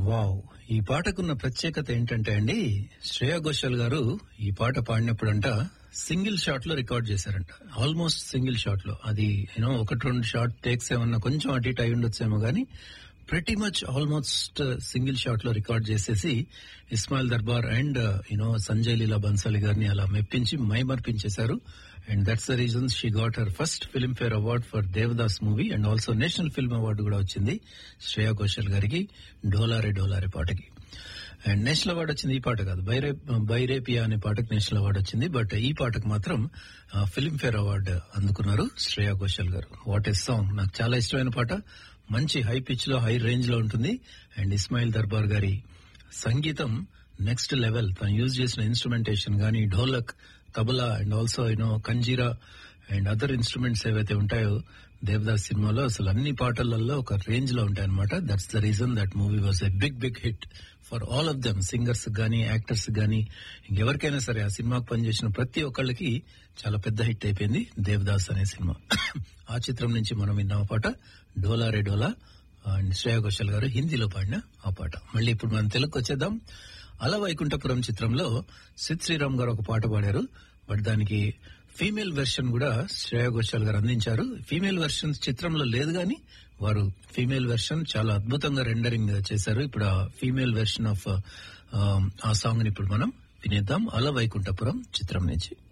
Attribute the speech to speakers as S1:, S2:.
S1: wow ఈ పాటకున్న ప్రత్యేకత ఏంటంటే అండి శ్రేయా ఘోషాల్ గారు ఈ పాట పాడినప్పుడంట సింగిల్ షాట్ లో రికార్డ్ చేశారంట ఆల్మోస్ట్ సింగిల్ షాట్ లో అది యూనో ఒకటి రెండు షాట్ టేక్స్ ఏమన్నా కొంచెం అటు ఇటు అయి ఉండొచ్చేమో గానీ pretty much almost single shot లో రికార్డ్ చేసేసి ఇస్మాయిల్ దర్బార్ అండ్ యూనో సంజయ్ లీలా బన్సాలి గారిని అలా మెప్పించి మైమర్పించేశారు and that's the reason she got her first Filmfare award for Devdas movie and also national film award కూడా వచ్చింది శ్రేయా ఘోషల్ గారికి డోలారే డోలారే పాటకి అండ్ నేషనల్ అవార్డు వచ్చింది ఈ పాట కాదు బైరే బైరేపియా అనే పాటకు నేషనల్ అవార్డు వచ్చింది బట్ ఈ పాటకు మాత్రం ఫిల్మ్ఫేర్ అవార్డు అందుకున్నారు శ్రేయా ఘోషల్ గారు వాట్ ఇస్ సాంగ్ నాకు చాలా ఇష్టమైన పాట మంచి హై పిచ్ లో హై రేంజ్ లో ఉంటుంది అండ్ ఇస్మాయిల్ దర్బార్ గారి సంగీతం నెక్స్ట్ లెవెల్ తను యూజ్ చేసిన ఇన్స్ట్రుమెంటేషన్ గానీ dholak tabla and also you know kanjira and other instruments ఏవైతే ఉంటాయో దేవదాస్ సినిమాలో అసలు అన్ని పాటలలో ఒక రేంజ్ లో ఉంటాయి అనమాట that's the reason that movie was a big big hit for all of them singers గానీ యాక్టర్స్ గానీ ఇంకెవరికైనా సరే ఆ సినిమాకు పనిచేసిన ప్రతి ఒక్కళ్ళకి చాలా పెద్ద హిట్ అయిపోయింది దేవదాస్ అనే సినిమా ఆ చిత్రం నుంచి మనం విన్న ఆ పాట డోలా రే డోలా అండ్ శ్రేయా ఘోషల్ గారు హిందీలో పాడిన ఆ పాట మళ్ళీ ఇప్పుడు మనం తెలుగుకి వచ్చేద్దాం అల వైకుంఠపురం చిత్రంలో సిద్ శ్రీరామ్ గారు ఒక పాట పాడారు బట్ దానికి ఫీమేల్ వెర్షన్ కూడా శ్రేయా ఘోషాల్ గారు అందించారు ఫీమేల్ వెర్షన్ చిత్రంలో లేదు గాని వారు ఫీమేల్ వెర్షన్ చాలా అద్భుతంగా రెండరింగ్ చేశారు ఇప్పుడు ఆ ఫీమేల్ వెర్షన్ ఆఫ్ ఆ సాంగ్ ని ఇప్పుడు మనం వినేద్దాం అల వైకుంఠపురం చిత్రం నుంచి